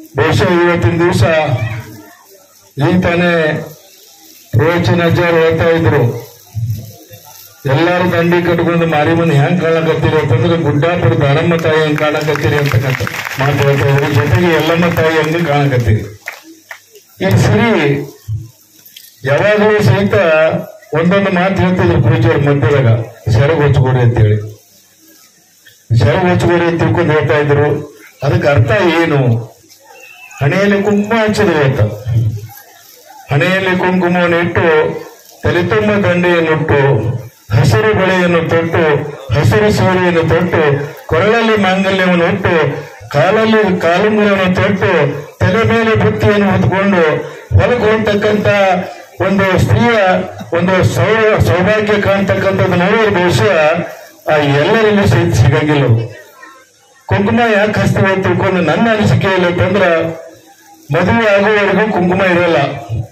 ಬಹುಶಃ ಇವತ್ತಿನ ದಿವಸ ಈಗ ತಾನೇ ಪ್ರವಚನಾಚಾರ ಹೇಳ್ತಾ ಇದ್ರು ಎಲ್ಲಾರು ದಂಡಿ ಕಟ್ಕೊಂಡು ಮಾರಿಮನ್ ಹೆಂಗ್ ಕಾಣಕತ್ತೀರಿ ಅಂತಂದ್ರೆ ಗುಡ್ಡಾಪುರ ದಾನಮ್ಮ ತಾಯಿ ಹೆಂಗ್ ಕಾಣಕತ್ತೀರಿ ಅಂತಕ್ಕಂಥ ಮಾತು ಹೇಳ್ತಾ ಇದ್ರು ಜೊತೆಗೆ ಎಲ್ಲಮ್ಮ ತಾಯಿ ಹಂಗೆ ಕಾಣಕತ್ತೀರಿ ಈ ಸರಿ ಯಾವಾಗಲೂ ಸಹಿತ ಒಂದೊಂದು ಮಾತು ಹೇಳ್ತಿದ್ರು ಪೂಜೆಯವ್ರ ಮಧ್ಯದಾಗ ಸೆರಗು ಹೊಚ್ಕೊಡಿ ಅಂತೇಳಿ ಸೆರಗು ಹೊಚ್ಕೊಡಿ ಅಂತ ತಿಳ್ಕೊಂಡು ಹೇಳ್ತಾ ಇದ್ರು ಅದಕ್ಕೆ ಅರ್ಥ ಏನು ಹಣೆಯಲ್ಲಿ ಕುಂಕುಮ ಹಚ್ಚಿದ್ರು ಅಂತ ಹಣೆಯಲ್ಲಿ ಕುಂಕುಮವನ್ನು ಇಟ್ಟು ತಲೆ ತುಂಬ ದಂಡೆಯನ್ನುಟ್ಟು ಹಸಿರು ಬಳೆಯನ್ನು ತೊಟ್ಟು ಹಸಿರು ಸೀರೆಯನ್ನು ತೊಟ್ಟು ಕೊರಳಲ್ಲಿ ಮಾಂಗಲ್ಯವನ್ನು ಇಟ್ಟು ಕಾಲಲ್ಲಿ ಕಾಲುಂಗುರವನ್ನು ತೊಟ್ಟು ತಲೆ ಮೇಲೆ ಬುತ್ತಿಯನ್ನು ಹೊತ್ಕೊಂಡು ಹೊಲಕ್ಕೆ ಹೋಗ್ತಕ್ಕಂತ ಒಂದು ಸ್ತ್ರೀಯ ಒಂದು ಸೌ ಸೌಭಾಗ್ಯ ಕಾಣ್ತಕ್ಕಂಥದ್ದು ನೋಡಿದ್ರೆ ಬಹುಶಃ ಆ ಎಲ್ಲರಲ್ಲಿ ಸಹಿತ ಸಿಗಂಗಿಲ್ಲ ಅವು. ಕುಂಕುಮ ಯಾಕೆ ಹಚ್ತೀವಿ ಅಂತ ತಿಳ್ಕೊಂಡು ನನ್ನ ಅನಿಸಿಕೆಯಲ್ಲಿ ಅಂತಂದ್ರ ಮದುವೆ ಆಗುವವರೆಗೂ ಕುಂಕುಮ ಇರಲ್ಲ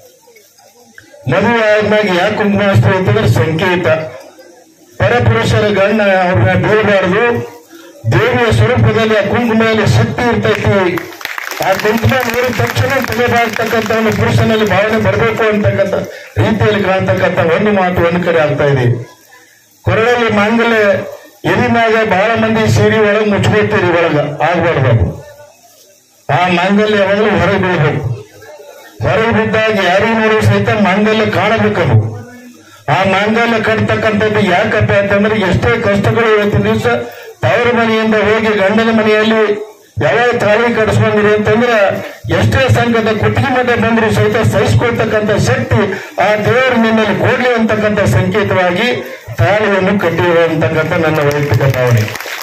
ಮದುವೆ ಆದ್ಮ್ಯಾಗ ಯಾಕೆ ಕುಂಕುಮ ಹಚ್ತೀವಿ ಅಂತಂದ್ರೆ ಸಂಕೇತ ಪರಪುರುಷರ ಗಣ್ಣ ಅವ್ರನ್ನ ಬೀಳಬಾರ್ದು ದೇವಿಯ ಸ್ವರೂಪದಲ್ಲಿ ಆ ಕುಂಕುಮದಲ್ಲಿ ಶಕ್ತಿ ಇರ್ತೈತಿ ಆ ಕುಂಕುಮ ನೋಡಿದ ತಕ್ಷಣ ತಲೆಬಾಗ್ತಕ್ಕಂಥ ಒಂದು ಪುರುಷನಲ್ಲಿ ಭಾವನೆ ಬರಬೇಕು ಅಂತಕ್ಕಂಥ ರೀತಿಯಲ್ಲಿ ಕಾಣ್ತಕ್ಕಂಥ ಒಂದು ಮಾತು ಒಂದು ಕಡೆ ಆಗ್ತಾ ಇದೆ ಕೊರಳಲ್ಲಿ ಮಾಂಗಲ್ಯ ಎದಿನಾಗ ಬಹಳ ಮಂದಿ ಸೀರೆ ಒಳಗೆ ಮುಚ್ಕೊಳ್ತೀರಿ ಒಳಗ ಆಗ್ಬಾರ್ದು ಅದು. ಆ ಮಾಂಗಲ್ಯ ಯಾವಾಗಲೂ ಹೊರಗೆ ಬೀಳ್ಬೇಕು ಹೊರಗೆ ಬಿದ್ದಾಗ ಯಾರಿಗೂ ನೋಡೋ ಸಹಿತ ಮಾಂಗಲ್ಯ ಕಾಣಬೇಕದು ಆ ಮಾಂಗಲ್ಯ ಕಟ್ತಕ್ಕಂಥದ್ದು ಯಾಕಪ್ಪ ಅಂತಂದ್ರೆ ಎಷ್ಟೇ ಕಷ್ಟಗಳು ಇವತ್ತಿನ ದಿವಸ ತವರ ಮನೆಯಿಂದ ಹೋಗಿ ಗಂಡನ ಮನೆಯಲ್ಲಿ ಯಾವಾಗ ತಾಳಿ ಕಟ್ಸ್ಕೊಂಡಿರಿ ಅಂತಂದ್ರ ಎಷ್ಟೇ ಸಂಘದ ಕುತ್ತಿಗೆ ಮಧ್ಯೆ ಬಂದರೂ ಸಹಿತ ಸಹಿಸ್ಕೊಳ್ತಕ್ಕಂಥ ಶಕ್ತಿ ಆ ದೇವರು ನಿಮ್ಮಲ್ಲಿ ಕೊಡ್ಲಿ ಅಂತಕ್ಕಂಥ ಸಂಕೇತವಾಗಿ ತಾಳಿಯನ್ನು ಕಟ್ಟಿರುವಂತಕ್ಕಂಥ ನನ್ನ ವೈಯಕ್ತಿಕ ಭಾವನೆ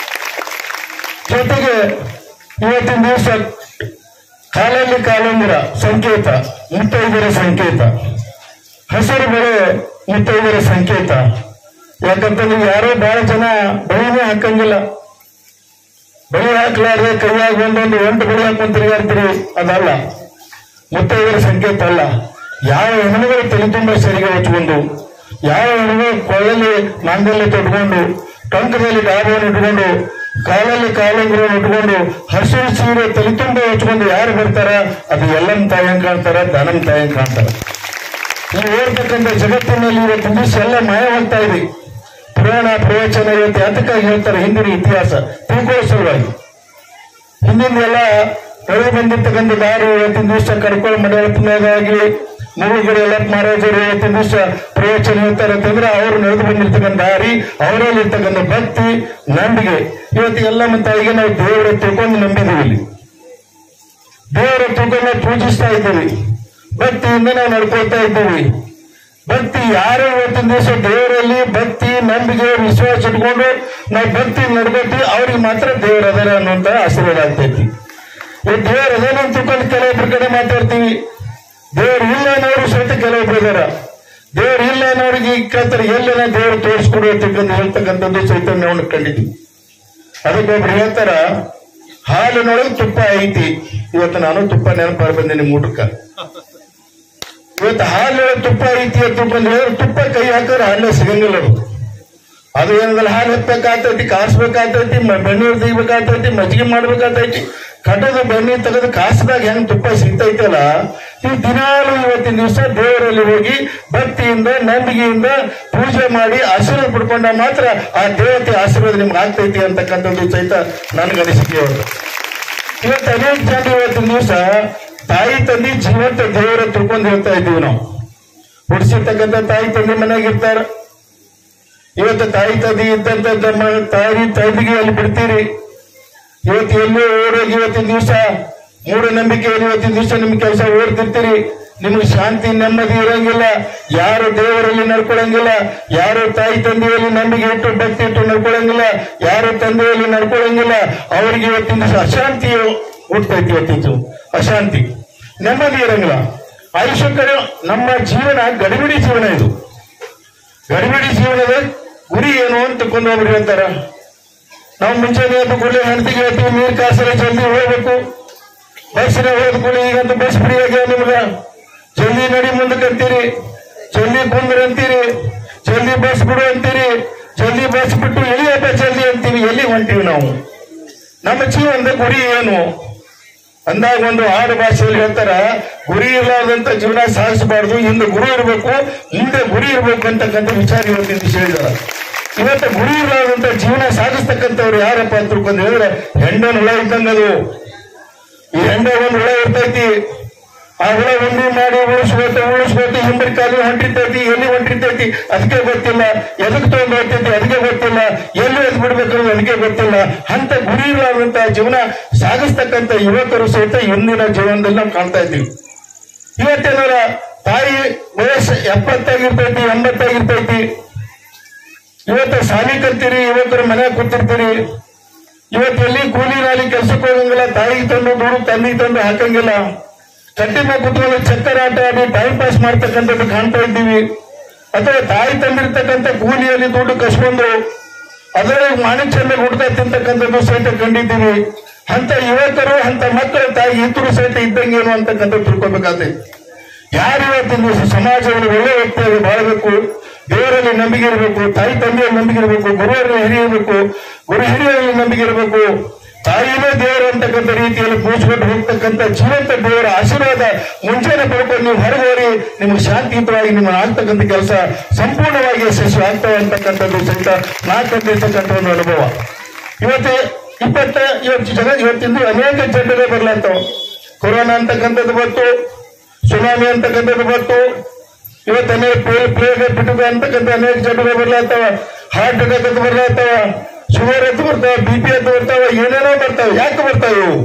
ಜೊತೆಗೆ ಇವತ್ತಿನ ದಿವಸ ಕಾಲಲ್ಲಿ ಕಾಲುಂಗುರ ಸಂಕೇತ ಮುತ್ತೈದರ ಸಂಕೇತ ಹಸಿರು ಬೆಳೆ ಮುತ್ತೈದರ ಸಂಕೇತ ಯಾಕಂತಂದ್ರೆ ಯಾರೋ ಬಹಳ ಜನ ಬಳಿನೇ ಹಾಕಂಗಿಲ್ಲ ಬಳಿ ಹಾಕ್ಲಾರ್ದೆ ಕೈಯಾಗ ಒಂದೊಂದು ಒಂಟು ಬಳಿ ಹಾಕೊಂಡ್ ತಿರುಗಾಡ್ತೀರಿ ಅದಲ್ಲ ಮುತ್ತೈದರ ಸಂಕೇತ ಅಲ್ಲ ಯಾವ ಹೆಣ್ಣುಗಳು ತಲೆ ತುಂಬ ಸರಿಗೆ ಹಚ್ಕೊಂಡು ಯಾವ ಹೆಣ್ಣುಗಳು ಕೊಳ್ಳಲ್ಲಿ ಮಾಂಗಲ್ಯ ತೊಟ್ಕೊಂಡು ಟೊಂಕದಲ್ಲಿ ಡಾಬವನ್ನು ಇಟ್ಕೊಂಡು ಕಾಲಲ್ಲಿ ಕಾಲುಂಗುರವನ್ನು ಇಟ್ಕೊಂಡು ಹಸಿರು ಸೀರೆ ತಲೆ ತುಂಬ ಹಚ್ಕೊಂಡು ಯಾರು ಬರ್ತಾರ ಅದು ಎಲ್ಲಮ್ಮ ತಾಯಂಗ್ ಕಾಣ್ತಾರ ದಾನಮ್ ತಾಯಂಗ್ ಕಾಣ್ತಾರ ಈ ಓಡ್ತಕ್ಕಂಥ ಜಗತ್ತಿನಲ್ಲಿ ಇವತ್ತು ದಿವಸ ಎಲ್ಲ ಮಾಯವಾಗ್ತಾ ಇದೆ ಪುರಾಣ ಪ್ರವಚನ ಇವತ್ತು ಯಾತಕ್ಕಾಗಿ ಹೇಳ್ತಾರೆ ಹಿಂದಿನ ಇತಿಹಾಸ ತಿಳ್ಕೊಳ್ಳೋ ಸಲುವಾಗಿ ಹಿಂದಿನ ನಡೆದು ಬಂದಿರ್ತಕ್ಕಂಥ ದಾರಿ ಇವತ್ತಿನ ದಿವಸ ಕಡ್ಕೊಳ್ಳೋ ಮಡಳಪ್ಪನಾಗಲಿ ಮುಳುಗಡೆ ಎಲ್ಲ ಮಹಾರಾಜರು ಇವತ್ತಿನ ದಿವಸ ಪ್ರವಚನ ಹೇಳ್ತಾರೆ ಅಂತಂದ್ರೆ ಅವರು ನಡೆದು ಬಂದಿರ್ತಕ್ಕಂಥ ದಾರಿ ಅವರಲ್ಲಿ ಇರ್ತಕ್ಕಂಥ ಭಕ್ತಿ ನಂಬಿಕೆ ಇವತ್ತು ಎಲ್ಲ ತಾಯಿಗೆ ನಾವು ದೇವರ ತಿಳ್ಕೊಂಡು ನಂಬಿದ್ದೀವಿ ಇಲ್ಲಿ ದೇವರ ತಿಳ್ಕೊಂಡು ನಾವು ಪೂಜಿಸ್ತಾ ಇದ್ದೀವಿ ಭಕ್ತಿಯಿಂದ ನಾವು ನಡ್ಕೊಳ್ತಾ ಇದ್ದೀವಿ ಭಕ್ತಿ ಯಾರು ಇವತ್ತಿನ ದಿವಸ ದೇವರಲ್ಲಿ ಭಕ್ತಿ ನಂಬಿಕೆ ವಿಶ್ವಾಸ ಇಟ್ಕೊಂಡು ನಾವು ಭಕ್ತಿ ನಡ್ಕೊತೀವಿ ಅವ್ರಿಗೆ ಮಾತ್ರ ದೇವರ ಅದಾರ ಅನ್ನುವಂತ ಆಶೀರ್ವಾದ ಆಗ್ತೈತಿ ಈ ದೇವರ ಅದೇನೋ ಅಂತ ತಿಳ್ಕೊಂಡು ಕೆಲವೊಬ್ರ ಕಡೆ ಮಾತಾಡ್ತೀವಿ ದೇವ್ರು ಇಲ್ಲ ಅನ್ನೋರು ಸಹಿತ ಕೆಲವೊಬ್ರು ಇದಾರ ದೇವ್ರು ಇಲ್ಲ ಅನ್ನೋರಿಗೆ ಈಗ ಕೇಳ್ತಾರೆ ಎಲ್ಲನ ದೇವ್ರು ತೋರಿಸ್ಕೊಡು ಅಂತಕ್ಕಂಥ ಹೇಳ್ತಕ್ಕಂಥದ್ದು ಸಹಿತ ನಾವು ಕಂಡಿದ್ವಿ ಅದಕ್ಕೊಬ್ರು ಹೇಳ್ತಾರ ಹಾಲಿನೊಳಗೆ ತುಪ್ಪ ಐತಿ ಇವತ್ತು ನಾನು ತುಪ್ಪ ನೆನಪಾರ ಬಂದೆ ನಿಮ್ಮ ಊಟಕ್ಕೆ ಇವತ್ತು ಹಾಲಿನೊಳಗೆ ತುಪ್ಪ ಐತಿ ಅಂತ ತಿಳ್ಕೊಂಡು ಹೇಳಿದ್ರೆ ತುಪ್ಪ ಕೈ ಹಾಕಿದ್ರೆ ಹಾಲೇ ಸಿಗಂಗಿಲ್ಲ ಅದು ಅದು ಏನಂದ್ರೆ ಹಾಲು ಎತ್ತಬೇಕಾಗ್ತೈತಿ ಕಾಸ್ಬೇಕಾಗ್ತೈತಿ ಮ- ಬೆಣ್ಣೆ ತೆಗಿಬೇಕಾಗ್ತೈತಿ ಮಜ್ಜಿಗೆ ಮಾಡ್ಬೇಕಾಗ್ತೈತಿ ಕಟ್ಟದ ಬೆಣ್ಣೆ ತೆಗೆದು ಕಾಸಿದಾಗ ಹೆಂಗ್ ತುಪ್ಪ ಸಿಗ್ತೈತಲ್ಲ ಈ ದಿನಾಲು ಇವತ್ತಿನ ದಿವಸ ದೇವರಲ್ಲಿ ಹೋಗಿ ಭಕ್ತಿಯಿಂದ ನಂಬಿಕೆಯಿಂದ ಪೂಜೆ ಮಾಡಿ ಆಶೀರ್ವಾದ ಪಡ್ಕೊಂಡ ಮಾತ್ರ ಆ ದೇವತೆ ಆಶೀರ್ವಾದ ನಿಮ್ಗೆ ಆಗ್ತೈತಿ ಅಂತಕ್ಕಂಥದ್ದು ಸಹಿತ ನನಗೆ ಅನಿಸಿಕೆ ಇವತ್ತು ಇವತ್ತು ಅನೇಕ ಜನ ಇವತ್ತಿನ ದಿವಸ ತಾಯಿ ತಂದೆ ಜೀವಂತ ದೇವರ ತಿಳ್ಕೊಂಡು ಹೇಳ್ತಾ ಇದ್ದೀವಿ ನಾವು ಹುಡ್ಸಿರ್ತಕ್ಕಂಥ ತಾಯಿ ತಂದೆ ಮನೆಯಾಗ ಇರ್ತಾರ ಇವತ್ತು ತಾಯಿ ತಂದೆ ಇದ್ದಂತ ನಮ್ಮ ತಾಯಿ ತಂದೆಗೆ ಅಲ್ಲಿ ಬಿಡ್ತೀರಿ ಇವತ್ತು ಎಲ್ಲೋ ಓಡೋಗಿ ಇವತ್ತಿನ ದಿವಸ ಮೂಢನಂಬಿಕೆಯಲ್ಲಿ ಇವತ್ತಿನ ದಿವಸ ನಿಮ್ ಕೆಲಸ ಓಡ್ತಿರ್ತೀರಿ ನಿಮ್ಗೆ ಶಾಂತಿ ನೆಮ್ಮದಿ ಇರಂಗಿಲ್ಲ ಯಾರು ದೇವರಲ್ಲಿ ನಡ್ಕೊಳಂಗಿಲ್ಲ ಯಾರು ತಾಯಿ ತಂದೆಯಲ್ಲಿ ನಂಬಿಕೆ ಇಟ್ಟು ಭಕ್ತಿ ಇಟ್ಟು ನಡ್ಕೊಳಂಗಿಲ್ಲ ಯಾರು ತಂದೆಯಲ್ಲಿ ನಡ್ಕೊಳಂಗಿಲ್ಲ ಅವ್ರಿಗೆ ಇವತ್ತಿನ ದಿವಸ ಅಶಾಂತಿ ಹುಟ್ಟೈತಿ ಇವತ್ತಿನ ದಿವ್ಸ. ಅಶಾಂತಿ ನೆಮ್ಮದಿ ಇರಂಗಿಲ್ಲ ಆಯುಷ್ಯ ಕಡೆ ನಮ್ಮ ಜೀವನ ಗಡಿಬಿಡಿ ಜೀವನ ಇದು ಗಡಿಬಿಡಿ ಜೀವನದ ಗುರಿ ಏನು ಅಂತ ಕೊಂದೊಬ್ರು ಹೇಳ್ತಾರ ನಾವು ಮುಂಚೆನೆ ಎದ್ದು ಕೂಡಲೇ ಹೆಂಡತಿಗೆ ಹೇಳ್ತೀವಿ ನೀರ್ ಕಾಸರೆ ಜಲ್ದಿ ಹೋಗ್ಬೇಕು ಬಸ್ಸಿನ ಹೋದ ಕೂಡಲೇ ಈಗಂತ ಬಸ್ ಫ್ರೀ ಆಗ್ಯಾವ ನಿಮ್ಗ ಜಲ್ದಿ ನಡಿ ಮುಂದಕ್ಕೆ ಅಂತೀರಿ ಜಲ್ದಿ ಕುಂದ್ರ ಅಂತೀರಿ ಜಲ್ದಿ ಬಸ್ ಬಿಡು ಅಂತೀರಿ ಜಲ್ದಿ ಬಸ್ ಬಿಟ್ಟು ಇಳಿಯಪ್ಪ ಜಲ್ದಿ ಅಂತೀವಿ ಎಲ್ಲಿ ಹೊಂಟೀವಿ ನಾವು ನಮ್ಮ ಜೀವನದ ಗುರಿ ಏನು ಅಂದಾಗ ಒಂದು ಆಡು ಭಾಷೆಯಲ್ಲಿ ಹೇಳ್ತಾರ ಗುರಿ ಇರಲಾರ್ದಂತ ಜೀವನ ಸಾಗಿಸಬಾರ್ದು ಹಿಂದೆ ಗುರು ಇರಬೇಕು ಮುಂದೆ ಗುರಿ ಇರಬೇಕು ಅಂತಕ್ಕಂಥ ವಿಚಾರ ಇವತ್ತಿನ ದಿವಸ ಹೇಳಿದಾರ ಇವತ್ತು ಗುರಿ ಇರಲಾರ್ದಂತ ಜೀವನ ಸಾಗಿಸ್ತಕ್ಕಂಥವ್ರು ಯಾರಪ್ಪ ಅಂತ ತಿಳ್ಕೊಂಡು ಹೇಳಿದ್ರೆ ಹೆಂಡನ ಹುಳ ಇದ್ದಂಗದು ಈ ಹೆಂಡ ಒಂದು ಹುಳ ಇರ್ತೈತಿ ಆ ಹುಳ ಉಂಡಿ ಮಾಡಿ ಉಳಿಸ್ಬೇಕು ಉಳಿಸ್ಬೇಕು ಹಿಂಬರಿ ಕಾಲು ಹೊಂಟಿರ್ತೈತಿ ಎಲ್ಲಿ ಹೊಂಟಿರ್ತೈತಿ ಅದಕ್ಕೆ ಗೊತ್ತಿಲ್ಲ ಎದಕ್ಕೆ ತಗೊಂಡು ಹೋಗ್ತೈತಿ ಅದಕ್ಕೆ ಗೊತ್ತಿಲ್ಲ ಎಲ್ಲಿ ಎದ್ ಬಿಡ್ಬೇಕು ಅನ್ನೋದು ಅದಕ್ಕೆ ಗೊತ್ತಿಲ್ಲ ಅಂತ ಗುರಿ ಇರಲಾರ್ದಂತ ಜೀವನ ಸಾಗಿಸ್ತಕ್ಕಂಥ ಯುವಕರು ಸಹಿತ ಇಂದಿನ ಜೀವನದಲ್ಲಿ ನಾವು ಕಾಣ್ತಾ ಇದ್ದೀವಿ ಇವತ್ತೇನಾರ ತಾಯಿ ವಯಸ್ಸು ಎಪ್ಪತ್ತಾಗಿರ್ತೈತಿ ಎಂಬತ್ತಾಗಿರ್ತೈತಿ ಇವತ್ತು ಶಾಲಿ ಕಲ್ತೀರಿ ಯುವಕರು ಮನೆ ಕೂತಿರ್ತೀರಿ ಇವತ್ತು ಎಲ್ಲಿ ಕೂಲಿ ನಾಲಿ ಕೆಲ್ಸಕ್ಕೆ ಹೋಗಂಗಿಲ್ಲ ತಾಯಿಗೆ ತಂದು ದುಡ್ಡು ತಂದಿಗೆ ತಂದು ಹಾಕಂಗಿಲ್ಲ ಕಟ್ಟಿ ಮೇಲೆ ಕುತ್ಕೊಂಡು ಚಕ್ಕರ್ ಆಟ ಆಡಿ ಟೈಮ್ ಪಾಸ್ ಮಾಡ್ತಕ್ಕಂಥದ್ದು ಕಾಣ್ತಾ ಇದ್ದೀವಿ ಅಥವಾ ತಾಯಿ ತಂದಿರ್ತಕ್ಕಂಥ ಕೂಲಿಯಲ್ಲಿ ದುಡ್ಡು ಕಸ್ಕೊಂಡು ಅದರಲ್ಲಿ ಮಾಣಿಕ್ಯದಲ್ಲಿ ಹುಡ್ತಾ ತಿಂತಕ್ಕಂಥದ್ದು ಸಹಿತ ಕಂಡಿದ್ದೀವಿ ಅಂತ ಯುವಕರು ಅಂತ ಮಕ್ಕಳ ತಾಯಿ ಇತರು ಸಹಿತ ಇದ್ದಂಗೇನು ಅಂತಕ್ಕಂಥದ್ದು ತಿಳ್ಕೊಬೇಕಾಗ್ತೈತಿ ಯಾರು ಇವತ್ತಿನ ದಿವಸ ಸಮಾಜದಲ್ಲಿ ಒಳ್ಳೆ ವ್ಯಕ್ತಿಯಾಗಿ ಬಾಳಬೇಕು ದೇವರಲ್ಲಿ ನಂಬಿಕೆ ಇರಬೇಕು ತಾಯಿ ತಂದೆಯಲ್ಲಿ ನಂಬಿಕೆ ಇರಬೇಕು ಗುರುವರಲ್ಲಿ ಹಿರಿಯಬೇಕು ಗುರು ಹಿರಿಯರಲ್ಲಿ ನಂಬಿಕೆ ಇರಬೇಕು ತಾಯಿನೇ ದೇವರು ಅಂತಕ್ಕಂಥ ರೀತಿಯಲ್ಲಿ ಪೂಜಿಸ್ಕೊಂಡು ಹೋಗ್ತಕ್ಕಂಥ ಜೀವಂತ ದೇವರ ಆಶೀರ್ವಾದ ಮುಂಚೆನೆ ಪಡ್ಕೊಂಡು ನೀವು ಹೊರಗೆ ಹೋಗಿ ನಿಮ್ಗೆ ಶಾಂತಿಯುತವಾಗಿ ನಿಮ್ಮ ಆಗ್ತಕ್ಕಂಥ ಕೆಲಸ ಸಂಪೂರ್ಣವಾಗಿ ಯಶಸ್ವಿ ಆಗ್ತವೆ ಅಂತಕ್ಕಂಥದ್ದು ಸಹಿತ ನಾ ಕಂಡಿರ್ತಕ್ಕಂಥ ಒಂದು ಅನುಭವ ಇವತ್ತು ಇಪ್ಪತ್ತ ಇವತ್ತು ಜನ ಇವತ್ತಿಂದು ಅನೇಕ ಜನರೇ ಬರ್ಲಾಗ್ತಾವ ಕೊರೋನಾ ಅಂತಕ್ಕಂಥದ್ದು ಬಂತು ಸುನಾಮಿ ಅಂತಕ್ಕಂಥದ್ದು ಬಂತು ಇವತ್ತು ಅನೇಕ ಪ್ಲೇ ಪ್ಲೇಗ್ ಪಿಟುಕ ಅಂತಕ್ಕಂಥ ಅನೇಕ ಜನರು ಬರ್ಲಾಗ್ತಾವ ಹಾರ್ಟ್ ಅಟ್ಯಾಕ್ ಅಂತ ಬರ್ಲಾಗ್ತಾವ ಶುಗರ್ ಅಂತ ಬರ್ತಾವ ಬಿ ಪಿ ಅಂತ ಬರ್ತಾವ ಏನೇನೋ ಬರ್ತಾವ ಯಾಕೆ ಬರ್ತಾವ ಇವು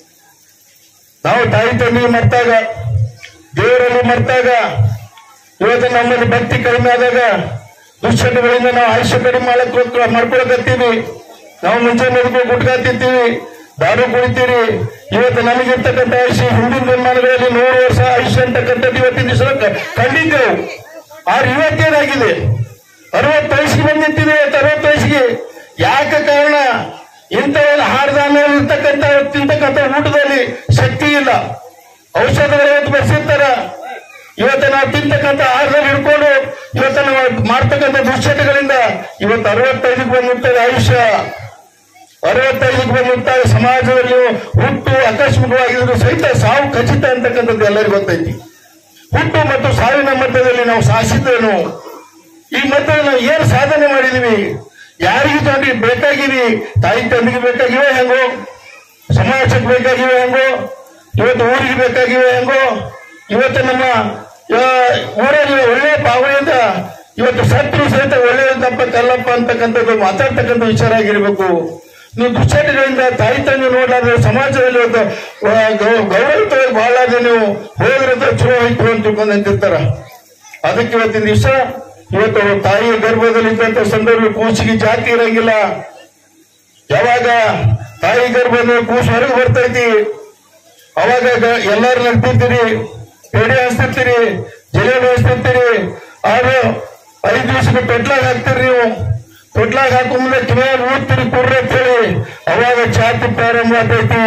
ನಾವು ತಾಯಿ ತಂದೆ ಮರ್ತಾಗ ದೇವರಲ್ಲಿ ಮರ್ತಾಗ ಇವತ್ತು ನಮ್ಮಲ್ಲಿ ಭಕ್ತಿ ಕಡಿಮೆ ಆದಾಗ ದುಶ್ಚಟಗಳಿಂದ ನಾವು ಆಯುಷ್ಯ ಕಡಿಮೆ ಮಾಡಕ್ ಮಾಡ್ಕೊಳಕತ್ತೀವಿ ನಾವು ಮುಂಚೆ ಮೊದಲು ಗುಟ್ಕಾ ತಿಂತೀವಿ ದಾರು ಕುಡಿತೀರಿ ಇವತ್ತು ನಮಗಿರ್ತಕ್ಕಂಥ ಆಯುಷ್ಯ ಹಿಂದಿನ ದಿನಮಾನಗಳಲ್ಲಿ ನೂರು ವರ್ಷ ಆಯುಷ್ಯ ಅಂತಕ್ಕಂಥದ್ದು ಇವತ್ತಿನ ದಿವಸ ಕಂಡಿದ್ದೆವು ಆದ್ರೆ ಇವತ್ತೇನಾಗಿದೆ ಅರವತ್ತು ವಯಸ್ಸಿಗೆ ಬಂದಿರ್ತೀವಿ ಇವತ್ತು ಅರವತ್ತು ವಯಸ್ಸಿಗೆ ಯಾಕೆ ಕಾರಣ ಇಂಥ ಒಂದು ಆಹಾರಧಾನ್ಯ ಇರ್ತಕ್ಕಂಥ ತಿಂತಕ್ಕಂಥ ಊಟದಲ್ಲಿ ಶಕ್ತಿ ಇಲ್ಲ ಔಷಧಗಳು ಇವತ್ತು ಬರ್ಸಿರ್ತಾರ ಇವತ್ತು ನಾವು ತಿಂತಕ್ಕಂಥ ಆಹಾರದಲ್ಲಿ ಹಿಡ್ಕೊಂಡು ಇವತ್ತು ನಾವು ಮಾಡ್ತಕ್ಕಂಥ ದುಶ್ಚಟಗಳಿಂದ ಇವತ್ತು ಅರವತ್ತೈದಕ್ಕೆ ಬಂದಿರ್ತದೆ ಆಯುಷ್ಯ ಅರವತ್ತೈದಕ್ಕೆ ಬಂದಿರ್ತಾರೆ ಸಮಾಜದಲ್ಲಿ ಹುಟ್ಟು ಆಕಸ್ಮಿಕವಾಗಿದ್ರು ಸಹಿತ ಸಾವು ಖಚಿತ ಅಂತಕ್ಕಂಥದ್ದು ಎಲ್ಲರಿಗೂ ಗೊತ್ತೈತಿ ಹುಟ್ಟು ಮತ್ತು ಸಾವಿನ ಮಧ್ಯದಲ್ಲಿ ನಾವು ಸಾಧಿಸಿದ್ದೇನು ಈ ಮಧ್ಯದಲ್ಲಿ ನಾವು ಏನು ಸಾಧನೆ ಮಾಡಿದೀವಿ ಯಾರಿಗೆ ತೊಂದ್ರೆ ಬೇಕಾಗಿವಿ ತಾಯಿ ತಂದೆಗೆ ಬೇಕಾಗಿವೆ ಹೆಂಗೋ ಸಮಾಜಕ್ಕೆ ಬೇಕಾಗಿವೆ ಹೆಂಗೋ ಇವತ್ತು ಊರಿಗೆ ಬೇಕಾಗಿವೆ ಹೆಂಗೋ ಇವತ್ತು ನಮ್ಮ ಆ, ಊರಲ್ಲಿ ಒಳ್ಳೆ ಭಾವನೆಯಿಂದ ಇವತ್ತು ಸತ್ರು ಸಹಿತ ಒಳ್ಳೆಯದಪ್ಪ ಕಲ್ಲಪ್ಪ ಅಂತಕ್ಕಂಥದ್ದು ಮಾತಾಡ್ತಕ್ಕಂಥ ವಿಚಾರ ಆಗಿರ್ಬೇಕು ನೀವು ದುಶ್ಚಟಗಳಿಂದ ತಾಯಿ ತಂದೆ ನೋಡಲಾದ್ರೆ ಸಮಾಜದಲ್ಲಿ ಒಂದು ಆ, ಗೌ- ಗೌರವಯುತವಾಗಿ ಬಾಳಾದ್ರೆ ನೀವು ಹೋದ್ರಿಂದ ಚಲೋ ಹೋಯ್ತು ಅಂತ ತಿಳ್ಕೊಂಡು ಅಂತಿರ್ತಾರ ಅದಕ್ಕೆ ಇವತ್ತಿನ ದಿವಸ ಇವತ್ತು ತಾಯಿಯ ಗರ್ಭದಲ್ಲಿ ಇದ್ದಂತ ಸಂದರ್ಭ ಕೂಸಿಗೆ ಜಾತಿ ಇರಂಗಿಲ್ಲ ಯಾವಾಗ ತಾಯಿ ಗರ್ಭದಲ್ಲಿ ಕೂಸು ಹೊರಗೆ ಬರ್ತೈತಿ ಅವಾಗ ಗ- ಎಲ್ಲಾರು ನಡ್ತಿರ್ತೀರಿ ಪೇಡೆ ಹಚ್ತಿರ್ತೀರಿ ಜಲೇಬಿ ಹಚ್ತಿರ್ತೀರಿ ಆದ್ರೆ ಐದು ದಿವಸಕ್ಕೆ ತೊಟ್ಲಾಗ ಹಾಕ್ತೀರಿ ನೀವು ತೊಟ್ಲಾಗ ಹಾಕೋ ಮುಂದೆ ಕಿವಿಯಾಗ ಊದ್ತೀರಿ ಕುರ್ರಿ ಅಂತ ಹೇಳಿ ಅವಾಗ ಜಾತಿ ಪ್ರಾರಂಭ ಆಗ್ತೈತಿ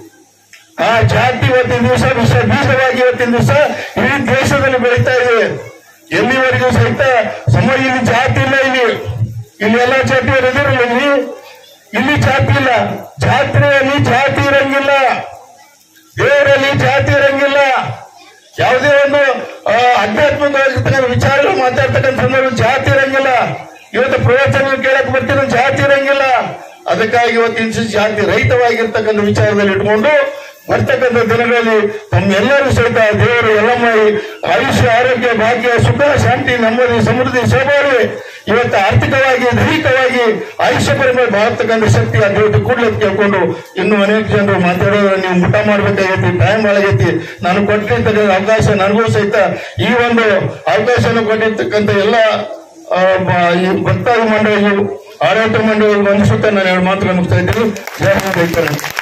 ಆ ಜಾತಿ ಇವತ್ತಿನ ದಿವಸ ವಿಷ ಬೀಜವಾಗಿ ಇವತ್ತಿನ ದಿವಸ ಇಡೀ ದೇಶದಲ್ಲಿ ಬೆಳೀತಾ ಇದೆ ಎಲ್ಲಿವರೆಗೂ ಸಹಿತ ಸಮಾಜ ಇಲ್ಲಿ ಜಾತಿ ಇಲ್ಲ ಇಲ್ಲಿ ಇಲ್ಲಿ ಎಲ್ಲ ಜಾತಿ ಇರೋದಿರಲ್ಲ ಇಲ್ಲಿ ಇಲ್ಲಿ ಜಾತಿ ಇಲ್ಲ ಜಾತ್ರೆಯಲ್ಲಿ ಜಾತಿ ಇರಂಗಿಲ್ಲ ದೇವರಲ್ಲಿ ಜಾತಿ ಇರಂಗಿಲ್ಲ ಯಾವುದೇ ಒಂದು ಆ, ಆಧ್ಯಾತ್ಮಿಕವಾಗಿರ್ತಕ್ಕಂಥ ವಿಚಾರಗಳು ಮಾತಾಡ್ತಕ್ಕಂಥ ಸಂದರ್ಭ ಜಾತಿ ಇರಂಗಿಲ್ಲ ಇವತ್ತು ಪ್ರವಚನ ಕೇಳಕ್ ಬರ್ತೀರ ಜಾತಿ ಇರಂಗಿಲ್ಲ ಅದಕ್ಕಾಗಿ ಇವತ್ತಿನ ದಿವಸ ಜಾತಿ ರಹಿತವಾಗಿರ್ತಕ್ಕಂಥ ವಿಚಾರದಲ್ಲಿ ಇಟ್ಕೊಂಡು ಬರ್ತಕ್ಕಂಥ ದಿನಗಳಲ್ಲಿ ತಮ್ಮೆಲ್ಲರೂ ಸಹಿತ ದೇವರು ಎಲ್ಲಮ್ಮ ಆಯುಷ್ಯ ಆರೋಗ್ಯ ಭಾಗ್ಯ ಸುಖ ಶಾಂತಿ ನೆಮ್ಮದಿ ಸಮೃದ್ಧಿ ಸೌಭಾಗ್ಯ ಇವತ್ತು ಆರ್ಥಿಕವಾಗಿ ದೈಹಿಕವಾಗಿ ಆಯುಷ್ಯ ಪರಿಮಳ ಬಾಳತಕ್ಕಂಥ ಶಕ್ತಿ ಆ ದೇವತೆ ಕೂಡಲೇ ಕೇಳ್ಕೊಂಡು ಇನ್ನು ಅನೇಕ ಜನರು ಮಾತಾಡೋದ್ರ ನೀವು ಊಟ ಮಾಡ್ಬೇಕಾಗೈತಿ ಟೈಮ್ ಒಳಗೈತಿ ನಾನು ಕೊಟ್ಟಿರ್ತಕ್ಕಂಥ ಅವಕಾಶ ನನಗೂ ಸಹಿತ ಈ ಒಂದು ಅವಕಾಶನ ಕೊಟ್ಟಿರ್ತಕ್ಕಂಥ ಎಲ್ಲ ಆ, ಬ- ಈ ಭಕ್ತಾದಿ ಮಂಡಳಿಯು ಆಡಳಿತ ಮಂಡಳಿಗೆ ವಂದಿಸುತ್ತಾ ನಾನು ಎರಡು ಮಾತುಗಳನ್ನು ಮುಗಿಸ್ತಾ ಇದ್ದೀನಿ ಜಯ ಹಿಂದ್ ಜೈ ಕರ್ನಾಟಕ